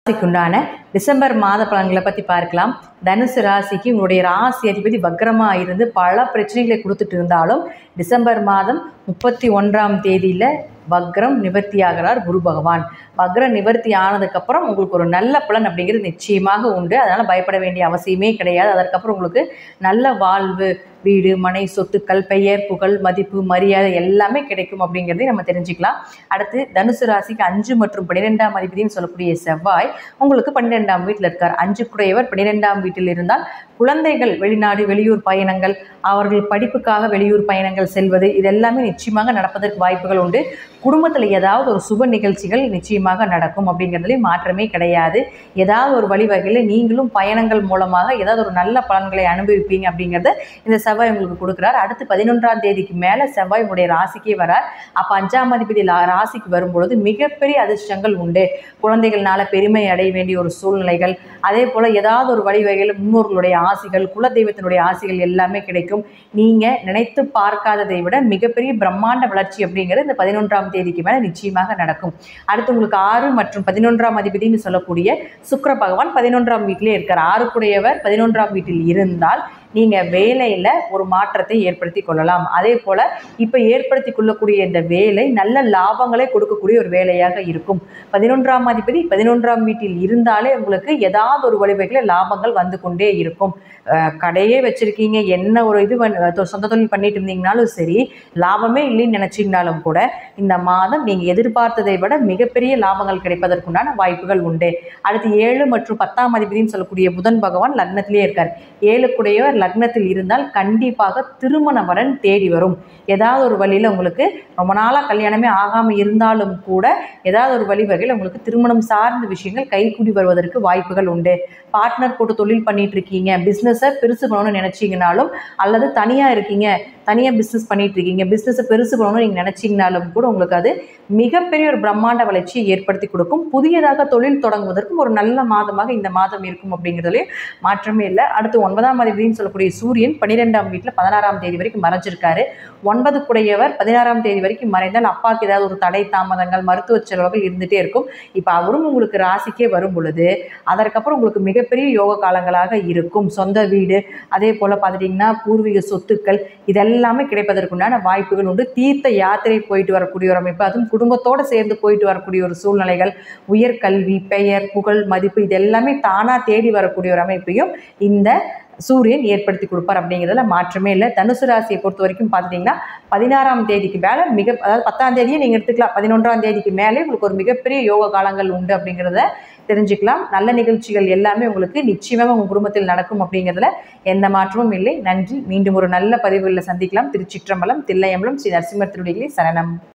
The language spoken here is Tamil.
ராசிக்குண்டான டிசம்பர் மாத பலன்களை பற்றி பார்க்கலாம் தனுசு ராசிக்கு உங்களுடைய ராசி அதிபதி வக்ரமாக இருந்து பல பிரச்சனைகளை கொடுத்துட்டு இருந்தாலும் டிசம்பர் மாதம் முப்பத்தி ஒன்றாம் தேதியில் வக்ரம் நிவர்த்தி ஆகிறார் குரு பகவான் வக்ரம் நிவர்த்தி ஆனதுக்கப்புறம் உங்களுக்கு ஒரு நல்ல பலன் அப்படிங்கிறது நிச்சயமாக உண்டு அதனால் பயப்பட வேண்டிய அவசியமே கிடையாது அதற்கப்புறம் உங்களுக்கு நல்ல வாழ்வு வீடு மனை சொத்துக்கள் பெயர் புகழ் மதிப்பு மரியாதை எல்லாமே கிடைக்கும் அப்படிங்கிறதையும் நம்ம தெரிஞ்சுக்கலாம் அடுத்து தனுசு ராசிக்கு அஞ்சு மற்றும் பன்னிரெண்டாம் அதிபதினு சொல்லக்கூடிய செவ்வாய் உங்களுக்கு பன்னிரெண்டாம் வீட்டில் இருக்கார் அஞ்சு குடையவர் பன்னிரெண்டாம் வீட்டில் இருந்தால் குழந்தைகள் வெளிநாடு வெளியூர் பயணங்கள் அவர்கள் படிப்புக்காக வெளியூர் பயணங்கள் செல்வது இதெல்லாமே நிச்சயமாக நடப்பதற்கு வாய்ப்புகள் உண்டு குடும்பத்தில் ஏதாவது ஒரு சுப நிகழ்ச்சிகள் நிச்சயமாக நடக்கும் அப்படிங்கிறதுலேயும் மாற்றமே கிடையாது ஏதாவது ஒரு வழிவகையில் நீங்களும் பயணங்கள் மூலமாக ஏதாவது ஒரு நல்ல பலன்களை அனுபவிப்பீங்க அப்படிங்கிறத இந்த செவ்வாய் உங்களுக்கு கொடுக்குறார் அடுத்து பதினொன்றாம் தேதிக்கு மேலே செவ்வாய் உடைய ராசிக்கே வரார் அப்போ அஞ்சாம் அதிபதி லா- ராசிக்கு வரும்பொழுது மிகப்பெரிய அதிர்ஷ்டங்கள் உண்டு குழந்தைகள்னால பெருமை அடைய வேண்டிய ஒரு சூழ்நிலைகள் அதே போல் ஏதாவது ஒரு வழிவகையில் முன்னோர்களுடைய ஆசிகள் குலதெய்வத்தினுடைய ஆசிகள் எல்லாமே கிடைக்கும் நீங்கள் நினைத்து பார்க்காததை விட மிகப்பெரிய பிரம்மாண்ட வளர்ச்சி அப்படிங்கிறது இந்த பதினொன்றாம் தேதிக்கு மேலே நிச்சயமாக நடக்கும் அடுத்து உங்களுக்கு ஆறு மற்றும் பதினொன்றாம் அதிபதினு சொல்லக்கூடிய சுக்கிர பகவான் பதினொன்றாம் வீட்டிலே இருக்கார் ஆறுக்குடையவர் பதினொன்றாம் வீட்டில் இருந்தால் நீங்கள் வேலையில் ஒரு மாற்றத்தை ஏற்படுத்தி கொள்ளலாம் அதே போல் இப்போ ஏற்படுத்தி கொள்ளக்கூடிய இந்த வேலை நல்ல லாபங்களை கொடுக்கக்கூடிய ஒரு வேலையாக இருக்கும் பதினொன்றாம் அதிபதி பதினொன்றாம் வீட்டில் இருந்தாலே உங்களுக்கு ஏதாவது ஒரு வழிவகையில் லாபங்கள் வந்து கொண்டே இருக்கும் அஹ் கடையே வச்சுருக்கீங்க என்ன ஒரு இது பண்ண- தொ- சொந்த தொழில் பண்ணிட்டு இருந்தீங்கனாலும் சரி லாபமே இல்லைன்னு நினச்சிங்கனாலும் கூட இந்த மாதம் நீங்கள் எதிர்பார்த்ததை விட மிகப்பெரிய லாபங்கள் கிடைப்பதற்குண்டான வாய்ப்புகள் உண்டு அடுத்து ஏழு மற்றும் பத்தாம் அதிபதினு சொல்லக்கூடிய புதன் பகவான் லக்னத்திலே இருக்கார் ஏழுக்குடையவர் லக்னத்தில் இருந்தால் கண்டிப்பாக திருமண வரன் தேடி வரும் ஏதாவது ஒரு வழியில் உங்களுக்கு ரொம்ப நாளாக கல்யாணமே ஆகாமல் இருந்தாலும் கூட ஏதாவது ஒரு வழிவகையில் உங்களுக்கு திருமணம் சார்ந்த விஷயங்கள் கைக்கூடி வருவதற்கு வாய்ப்புகள் உண்டு பார்ட்னர் போட்டு தொழில் பண்ணிட்டு இருக்கீங்க பிஸ்னஸை பெருசு பண்ணணும்னு நினச்சிங்கனாலும் அல்லது தனியாக இருக்கீங்க தனியாக பிஸ்னஸ் பண்ணிட்டு இருக்கீங்க பிஸ்னஸை பெருசு பண்ணணும்னு நீங்கள் நினச்சிங்கனாலும் கூட உங்களுக்கு அது மிகப்பெரிய ஒரு பிரம்மாண்ட வளர்ச்சியை ஏற்படுத்தி கொடுக்கும் புதியதாக தொழில் தொடங்குவதற்கும் ஒரு நல்ல மாதமாக இந்த மாதம் இருக்கும் அப்படிங்கிறதுலேயும் மாற்றமே இல்லை அடுத்து ஒன்பதாம் அதிபதினு சொல்லக்கூடிய சூரியன் பன்னிரெண்டாம் வீட்டில் பதினாறாம் தேதி வரைக்கும் மறைஞ்சிருக்காரு ஒன்பது குடையவர் பதினாறாம் தேதி வரைக்கும் மறைந்தால் அப்பாவுக்கு ஏதாவது ஒரு தடை தாமதங்கள் மருத்துவ செலவுகள் இருந்துகிட்டே இருக்கும் இப்போ அவரும் உங்களுக்கு ராசிக்கே வரும் பொழுது அதற்கப்புறம் உங்களுக்கு மிகப்பெரிய யோக காலங்களாக இருக்கும் சொந்த வீடு அதே போல் பார்த்துட்டிங்கன்னா பூர்வீக சொத்துக்கள் இதெல்லாமே கிடைப்பதற்குண்டான வாய்ப்புகள் உண்டு தீர்த்த யாத்திரை போயிட்டு வரக்கூடிய ஒரு அமைப்பு அதுவும் குடும்பத்தோடு சேர்ந்து போயிட்டு வரக்கூடிய ஒரு சூழ்நிலைகள் உயர்கல்வி பெயர் புகழ் மதிப்பு இது எல்லாமே தானாக தேடி வரக்கூடிய ஒரு அமைப்பையும் இந்த சூரியன் ஏற்படுத்தி கொடுப்பார் அப்படிங்கிறதுல மாற்றமே இல்லை தனுசு ராசியை பொறுத்த வரைக்கும் பார்த்துட்டிங்கன்னா பதினாறாம் தேதிக்கு மேலே மிக அதாவது பத்தாம் தேதியே நீங்கள் எடுத்துக்கலாம் பதினொன்றாம் தேதிக்கு மேலே உங்களுக்கு ஒரு மிகப்பெரிய யோக காலங்கள் உண்டு அப்படிங்கிறத தெரிஞ்சுக்கலாம் நல்ல நிகழ்ச்சிகள் எல்லாமே உங்களுக்கு நிச்சயமாக உங்கள் குடும்பத்தில் நடக்கும் அப்படிங்கிறதுல எந்த மாற்றமும் இல்லை நன்றி மீண்டும் ஒரு நல்ல பதிவுகளில் சந்திக்கலாம் திருச்சிற்றம்பலம் தில்லையம்பலம் ஸ்ரீ நரசிம்மர் திருடிகளே சரணம்